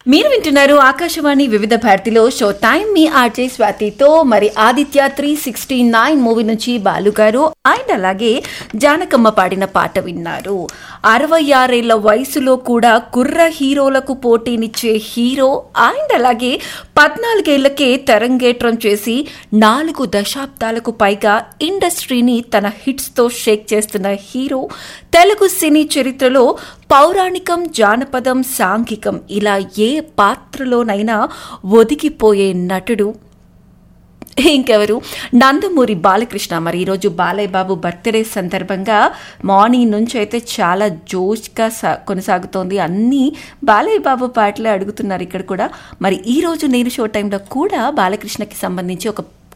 మీరు వింటున్నారు ఆకాశవాణి వివిధ భారతిలో షో టైం మీ ఆర్జే స్వాతితో మరి Aditya three sixty nine movie నుంచి బాలు గారు అండ్ అలాగే జానకమ్మ పాడిన పాట విన్నారు అరవై ఆరేళ్ల వయసులో కూడా కుర్ర హీరోలకు పోటీనిచ్చే హీరో అండ్ అలాగే పద్నాలుగేళ్లకే తెరంగేట్రం చేసి నాలుగు దశాబ్దాలకు పైగా ఇండస్ట్రీని తన హిట్స్తో షేక్ చేస్తున్న హీరో తెలుగు సినీ చరిత్రలో పౌరాణికం జానపదం సాంఘికం ఇలా ఏ పాత్రలోనైనా ఒదిగిపోయే నటుడు ఇంకెవరు నందమూరి బాలకృష్ణ మరి ఈరోజు బాలయ్య బాబు బర్త్డే సందర్భంగా మార్నింగ్ నుంచి అయితే చాలా జోష్గా సా కొనసాగుతోంది అన్నీ బాలయ్య బాబు పాటలే అడుగుతున్నారు ఇక్కడ కూడా మరి ఈ రోజు నేను షో టైంలో కూడా బాలకృష్ణకి సంబంధించి ఒక